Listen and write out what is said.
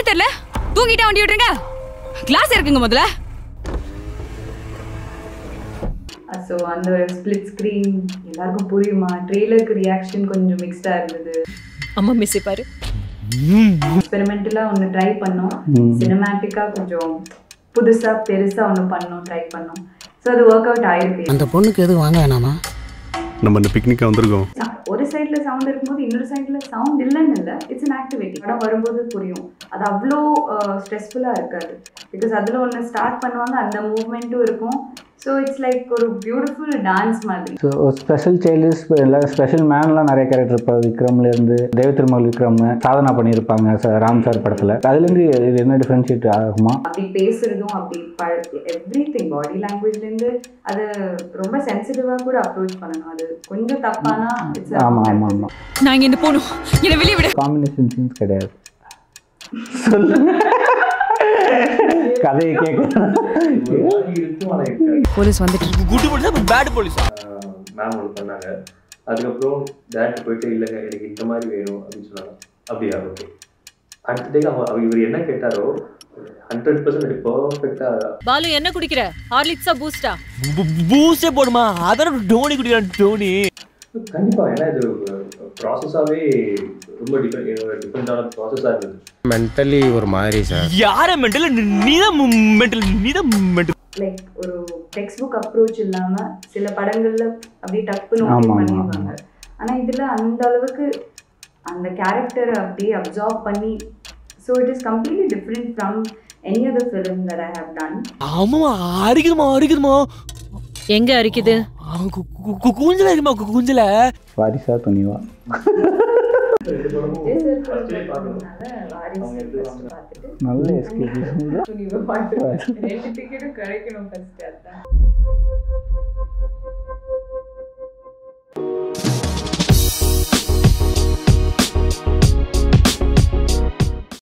தெரியல தூங்கிட்டா வண்டி விட்டுருங்க கிளாஸ் இருக்குங்க முதல்ல ஸோ அந்த ஒரு ஸ்பிளிட் ஸ்க்ரீன் எல்லாருக்கும் புரியுமா ட்ரெய்லருக்கு ரியாக்ஷன் கொஞ்சம் மிக்ஸ்டாக இருந்தது அம்மா மிஸ் பாரு எக்ஸ்பெரிமெண்டலாக ஒன்று ட்ரை பண்ணோம் சினிமேட்டிக்காக கொஞ்சம் புதுசாக பெருசாக ஒன்று பண்ணோம் ட்ரை பண்ணோம் ஸோ அது ஒர்க் அவுட் ஆயிருக்கு அந்த பொண்ணுக்கு எதுவும் வாங்க வேணாமா நம்ம இந்த பிக்னிக்காக வந்திருக்கோம் ஒரு சைடில் சவுண்ட் இருக்கும்போது இன்னொரு சைடில் சவுண்ட் இல்லைன்னு இல்லை இட்ஸ் an ஆக்டிவிட்டி படம் வரும்போது புரியும் அது அவ்வளோ ஸ்ட்ரெஸ்ஃபுல்லாக இருக்காது பிகாஸ் அதில் ஒன்று ஸ்டார்ட் பண்ணுவாங்க அந்த மூவ்மெண்ட்டும் இருக்கும் ஸோ இட்ஸ் லைக் ஒரு பியூட்டிஃபுல் டான்ஸ் மாதிரி ஸோ ஸ்பெஷல் சைல்டு இல்லை ஸ்பெஷல் மேன்லாம் நிறைய கேரக்டர் இருப்பார் விக்ரம்லேருந்து தேவ திருமல் விக்ரம் சாதனா பண்ணியிருப்பாங்க சார் ராம் சார் படத்தில் அதுலேருந்து இது என்ன டிஃப்ரென்ஷியேட் ஆகுமா அப்படி பேசுறதும் அப்படி எவ்ரி திங் பாடி லாங்குவேஜ்லேருந்து அது ரொம்ப சென்சிட்டிவாக கூட அப்ரோச் பண்ணணும் அது கொஞ்சம் தப்பானா இட்ஸ் ஆமாம் ஆமாம் ஆமாம் நான் இங்க இருந்து போகணும் என்னை வெளியே விடு காம்பினேஷன் சீன்ஸ் கிடையாது சொல்லுங்க கதையை கேட்க போலீஸ் வந்துட்டு good police bad police ma'am ஒன்று பண்ணாங்க அதுக்கப்புறம் டேரக்டர் போயிட்டு இல்லைங்க எனக்கு இந்த மாதிரி வேணும் அப்படின்னு சொன்னாங்க அப்படியா ஓகே அடுத்த டே அவ அவ இவர் என்ன கேட்டாரோ ஹண்ட்ரட் பர்சன்ட் பர்ஃபெக்டாக பாலு என்ன குடிக்கிற ஹார்லிக்ஸா பூஸ்டா பூஸ்டே போடுமா அதான டோனி குடிக்கிறான் டோனி கண்டிப்பாக ஏன்னா இது ப்ராசஸாகவே ரொம்ப டிஃப்ரெண்ட் டிஃப்ரெண்டான ப்ராசஸாக இருந்தது மென்டலி ஒரு மாதிரி சார் யார மென்டல் நீதான் மென்டல் நீதான் மென்டல் லைக் ஒரு டெக்ஸ்ட் புக் அப்ரோச் இல்லாமல் சில படங்கள்ல அப்படியே டப்புன்னு ஆமா, ஓகே ஆமா, பண்ணிடுவாங்க ஆனால் இதில் அந்த அளவுக்கு அந்த கேரக்டரை அப்படியே அப்சார்ப் பண்ணி so it is completely different from any other film that I have done ஆமாமா அரிக்குதுமா அரிக்குதுமா எங்க அரிக்குது குஞ்சல இருக்குமா குஞ்சல வாரிசா துணிவா விஜய் சார் பார்க்கறதுனால வாரிசு first பார்த்துட்டு நல்ல எஸ்கேபிசம் துணிவை பார்த்து ரெண்டு டிக்கெட்டும் கிடைக்கணும் ஃபர்ஸ்ட் அதான்